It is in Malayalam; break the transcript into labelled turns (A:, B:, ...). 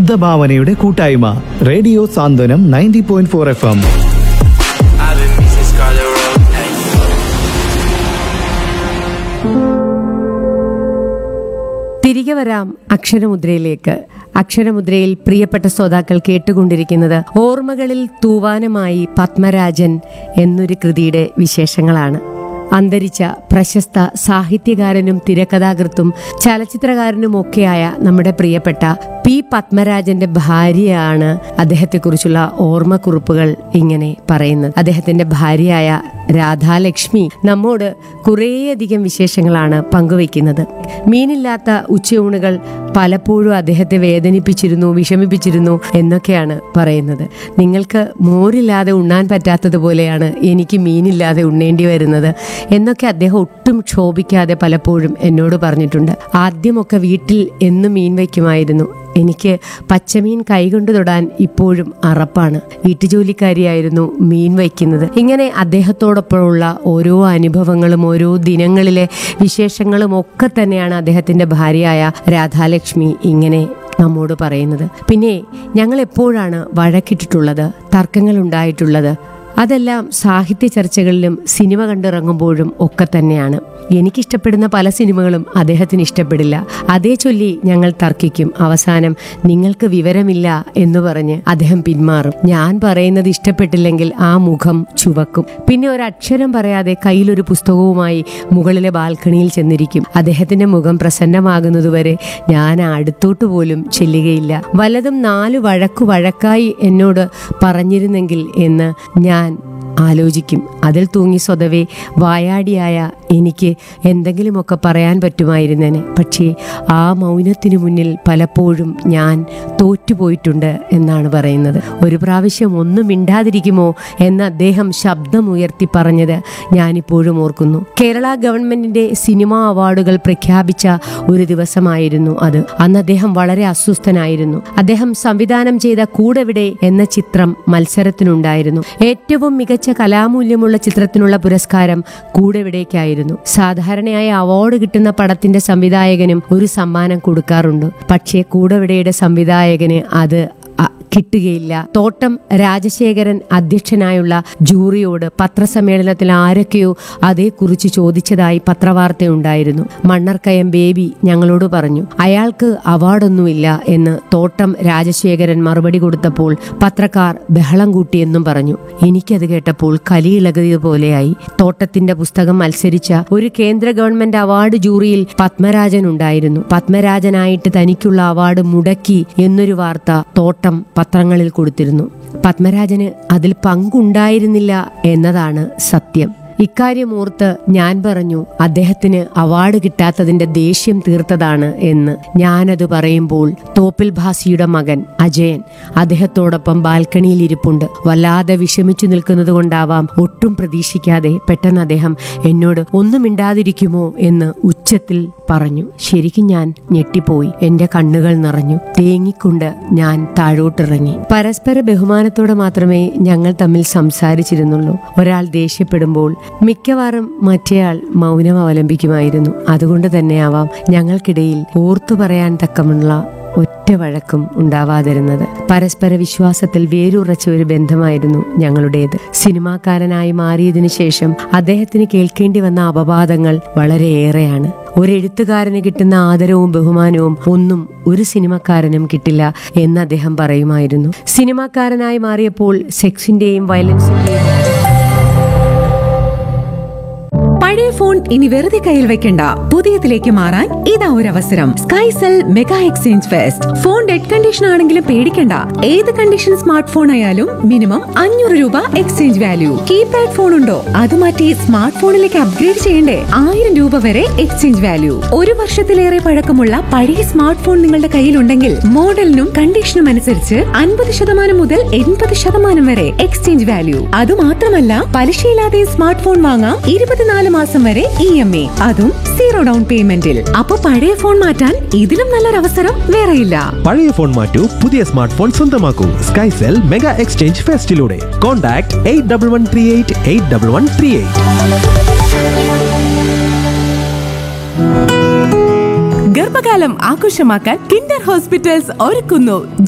A: ശബ്ദഭാവനയുടെ കൂട്ടായ്മ radio Santhwanam ninety point four F M
B: I've been missing Scarlet Road. Hey.
C: തിരികെ വരാം അക്ഷരമുദ്രയിലേക്ക് അക്ഷരമുദ്രയിൽ പ്രിയപ്പെട്ട ശ്രോതാക്കൾ കേട്ടുകൊണ്ടിരിക്കുന്നത് ഓർമ്മകളിൽ തൂവാനമായി പത്മരാജൻ എന്നൊരു കൃതിയുടെ വിശേഷങ്ങളാണ് അന്തരിച്ച പ്രശസ്ത സാഹിത്യകാരനും തിരക്കഥാകൃത്തും ചലച്ചിത്രകാരനുമൊക്കെയായ നമ്മുടെ പ്രിയപ്പെട്ട പി പത്മരാജന്റെ ഭാര്യയാണ് അദ്ദേഹത്തെക്കുറിച്ചുള്ള ഓർമ്മക്കുറിപ്പുകൾ ഇങ്ങനെ പറയുന്നത് അദ്ദേഹത്തിന്റെ ഭാര്യയായ രാധാലക്ഷ്മി നമ്മോട് കുറേയധികം വിശേഷങ്ങളാണ് പങ്കുവയ്ക്കുന്നത് മീനില്ലാത്ത ഉച്ചയൂണുകൾ പലപ്പോഴും അദ്ദേഹത്തെ വേദനിപ്പിച്ചിരുന്നു വിഷമിപ്പിച്ചിരുന്നു എന്നൊക്കെയാണ് പറയുന്നത് നിങ്ങൾക്ക് മോരില്ലാതെ ഉണ്ണാൻ പറ്റാത്തതുപോലെയാണ് എനിക്ക് മീനില്ലാതെ ഉണ്ണേണ്ടി വരുന്നത് എന്നൊക്കെ അദ്ദേഹം ഒട്ടും ക്ഷോഭിക്കാതെ പലപ്പോഴും എന്നോട് പറഞ്ഞിട്ടുണ്ട് ആദ്യമൊക്കെ വീട്ടിൽ എന്നും മീൻ വയ്ക്കുമായിരുന്നു എനിക്ക് പച്ചമീൻ കൈകൊണ്ട് തൊടാൻ ഇപ്പോഴും അറപ്പാണ് വീട്ടുജോലിക്കാരിയായിരുന്നു മീൻ വയ്ക്കുന്നത് ഇങ്ങനെ അദ്ദേഹത്തോടൊപ്പമുള്ള ഓരോ അനുഭവങ്ങളും ഓരോ ദിനങ്ങളിലെ വിശേഷങ്ങളും ഒക്കെ തന്നെയാണ് അദ്ദേഹത്തിന്റെ ഭാര്യയായ രാധാലക്ഷ്മി ഇങ്ങനെ നമ്മോട് പറയുന്നത് പിന്നെ ഞങ്ങൾ എപ്പോഴാണ് വഴക്കിട്ടിട്ടുള്ളത് തർക്കങ്ങൾ ഉണ്ടായിട്ടുള്ളത് അതെല്ലാം സാഹിത്യ ചർച്ചകളിലും സിനിമ കണ്ടിറങ്ങുമ്പോഴും ഒക്കെ തന്നെയാണ് എനിക്കിഷ്ടപ്പെടുന്ന പല സിനിമകളും അദ്ദേഹത്തിന് ഇഷ്ടപ്പെടില്ല അതേ ചൊല്ലി ഞങ്ങൾ തർക്കിക്കും അവസാനം നിങ്ങൾക്ക് വിവരമില്ല എന്ന് പറഞ്ഞ് അദ്ദേഹം പിന്മാറും ഞാൻ പറയുന്നത് ഇഷ്ടപ്പെട്ടില്ലെങ്കിൽ ആ മുഖം ചുവക്കും പിന്നെ ഒരു അക്ഷരം പറയാതെ കയ്യിലൊരു പുസ്തകവുമായി മുകളിലെ ബാൽക്കണിയിൽ ചെന്നിരിക്കും അദ്ദേഹത്തിന്റെ മുഖം പ്രസന്നമാകുന്നതുവരെ ഞാൻ അടുത്തോട്ട് പോലും ചെല്ലുകയില്ല വല്ലതും നാല് വഴക്കു വഴക്കായി എന്നോട് പറഞ്ഞിരുന്നെങ്കിൽ എന്ന് ഞാൻ ആലോചിക്കും അതിൽ തൂങ്ങി സ്വതവേ വായാടിയായ എനിക്ക് എന്തെങ്കിലുമൊക്കെ പറയാൻ പറ്റുമായിരുന്നേനെ പക്ഷേ ആ മൗനത്തിനു മുന്നിൽ പലപ്പോഴും ഞാൻ തോറ്റുപോയിട്ടുണ്ട് എന്നാണ് പറയുന്നത് ഒരു പ്രാവശ്യം ഒന്നും മിണ്ടാതിരിക്കുമോ എന്ന് അദ്ദേഹം ശബ്ദമുയർത്തി പറഞ്ഞത് ഞാനിപ്പോഴും ഓർക്കുന്നു കേരള ഗവൺമെന്റിന്റെ സിനിമാ അവാർഡുകൾ പ്രഖ്യാപിച്ച ഒരു ദിവസമായിരുന്നു അത് അന്ന് അദ്ദേഹം വളരെ അസ്വസ്ഥനായിരുന്നു അദ്ദേഹം സംവിധാനം ചെയ്ത കൂടെവിടെ എന്ന ചിത്രം മത്സരത്തിനുണ്ടായിരുന്നു ഏറ്റവും മികച്ച കലാമൂല്യമുള്ള ചിത്രത്തിനുള്ള പുരസ്കാരം കൂടെവിടേക്കായിരുന്നു സാധാരണയായി അവാർഡ് കിട്ടുന്ന പടത്തിന്റെ സംവിധായകനും ഒരു സമ്മാനം കൊടുക്കാറുണ്ട് പക്ഷേ കൂടെവിടെയുടെ സംവിധായകന് അത് അ- കിട്ടുകയില്ല തോട്ടം രാജശേഖരൻ അധ്യക്ഷനായുള്ള ജൂറിയോട് പത്രസമ്മേളനത്തിൽ ആരൊക്കെയോ അതേക്കുറിച്ച് ചോദിച്ചതായി പത്രവാർത്തയുണ്ടായിരുന്നു മണ്ണർക്കയം ബേബി ഞങ്ങളോട് പറഞ്ഞു അയാൾക്ക് അവാർഡൊന്നുമില്ല എന്ന് തോട്ടം രാജശേഖരൻ മറുപടി കൊടുത്തപ്പോൾ പത്രക്കാർ ബഹളം കൂട്ടിയെന്നും പറഞ്ഞു എനിക്കത് കേട്ടപ്പോൾ കലിയിളകിയതുപോലെയായി തോട്ടത്തിന്റെ പുസ്തകം മത്സരിച്ച ഒരു കേന്ദ്ര ഗവൺമെന്റ് അവാർഡ് ജൂറിയിൽ പത്മരാജൻ ഉണ്ടായിരുന്നു പത്മരാജനായിട്ട് തനിക്കുള്ള അവാർഡ് മുടക്കി എന്നൊരു വാർത്ത തോട്ടം പത്രങ്ങളിൽ കൊടുത്തിരുന്നു പത്മരാജന് അതിൽ പങ്കുണ്ടായിരുന്നില്ല എന്നതാണ് സത്യം ഇക്കാര്യം ഓർത്ത് ഞാൻ പറഞ്ഞു അദ്ദേഹത്തിന് അവാർഡ് കിട്ടാത്തതിന്റെ ദേഷ്യം തീർത്തതാണ് എന്ന് ഞാനത് പറയുമ്പോൾ തോപ്പിൽ ഭാസിയുടെ മകൻ അജയൻ അദ്ദേഹത്തോടൊപ്പം ബാൽക്കണിയിൽ ഇരിപ്പുണ്ട് വല്ലാതെ വിഷമിച്ചു നിൽക്കുന്നത് കൊണ്ടാവാം ഒട്ടും പ്രതീക്ഷിക്കാതെ പെട്ടെന്ന് അദ്ദേഹം എന്നോട് ഒന്നും മിണ്ടാതിരിക്കുമോ എന്ന് ഉച്ചത്തിൽ പറഞ്ഞു ശരിക്കും ഞാൻ ഞെട്ടിപ്പോയി എന്റെ കണ്ണുകൾ നിറഞ്ഞു തേങ്ങിക്കൊണ്ട് ഞാൻ താഴോട്ടിറങ്ങി പരസ്പര ബഹുമാനത്തോടെ മാത്രമേ ഞങ്ങൾ തമ്മിൽ സംസാരിച്ചിരുന്നുള്ളൂ ഒരാൾ ദേഷ്യപ്പെടുമ്പോൾ മിക്കവാറും മറ്റേയാൾ മൗനം അവലംബിക്കുമായിരുന്നു അതുകൊണ്ട് തന്നെയാവാം ഞങ്ങൾക്കിടയിൽ ഓർത്തു പറയാൻ തക്കമുള്ള ഒറ്റ വഴക്കും ഉണ്ടാവാതിരുന്നത് പരസ്പര വിശ്വാസത്തിൽ വേരുറച്ച ഒരു ബന്ധമായിരുന്നു ഞങ്ങളുടേത് സിനിമാക്കാരനായി മാറിയതിനു ശേഷം അദ്ദേഹത്തിന് കേൾക്കേണ്ടി വന്ന അപവാദങ്ങൾ വളരെയേറെയാണ് ഒരു എഴുത്തുകാരന് കിട്ടുന്ന ആദരവും ബഹുമാനവും ഒന്നും ഒരു സിനിമക്കാരനും കിട്ടില്ല എന്ന് അദ്ദേഹം പറയുമായിരുന്നു സിനിമാക്കാരനായി മാറിയപ്പോൾ സെക്സിന്റെയും വയലൻസിന്റെയും
D: പഴയ ഫോൺ ഇനി വെറുതെ കയ്യിൽ വെക്കണ്ട പുതിയതിലേക്ക് മാറാൻ ഇതാ ഒരു അവസരം Skycell mega exchange fest phone dead condition ആണെങ്കിലും പേടിക്കണ്ട ഏത് കണ്ടീഷൻ സ്മാർട്ട് ഫോൺ ആയാലും മിനിമം അഞ്ഞൂറ് രൂപ എക്സ്ചേഞ്ച് വാല്യൂ കീപാഡ് ഫോൺ ഉണ്ടോ അത് മാറ്റി സ്മാർട്ട് ഫോണിലേക്ക് അപ്ഗ്രേഡ് ചെയ്യണ്ടേ ആയിരം രൂപ വരെ എക്സ്ചേഞ്ച് വാല്യൂ ഒരു വർഷത്തിലേറെ പഴക്കമുള്ള പഴയ സ്മാർട്ട് ഫോൺ നിങ്ങളുടെ കയ്യിലുണ്ടെങ്കിൽ മോഡലിനും കണ്ടീഷനും അനുസരിച്ച് അൻപത് ശതമാനം മുതൽ എൺപത് ശതമാനം വരെ എക്സ്ചേഞ്ച് വാല്യൂ അതുമാത്രമല്ല പലിശയില്ലാതെ സ്മാർട്ട് ഫോൺ വാങ്ങാം ഇരുപത്തിനാല് മാസം വരെ ഇ എം എ അതും സീറോ ഡൗൺ പേയ്മെന്റിൽ അപ്പൊ പഴയ ഫോൺ മാറ്റാൻ ഇതിലും നല്ലൊരു അവസരം വേറെയില്ല
E: പഴയ ഫോൺ മാറ്റൂ പുതിയ സ്മാർട്ട് ഫോൺ സ്വന്തമാക്കൂ സ്കൈസെൽ മെഗാ എക്സ്ചേഞ്ച് ഫെസ്റ്റിലൂടെ contact eight double one three eight eight double one three eight
F: ഗർഭകാലം ആഘോഷമാക്കാൻ കിൻഡർ ഹോസ്പിറ്റൽസ് ഒരുക്കുന്നു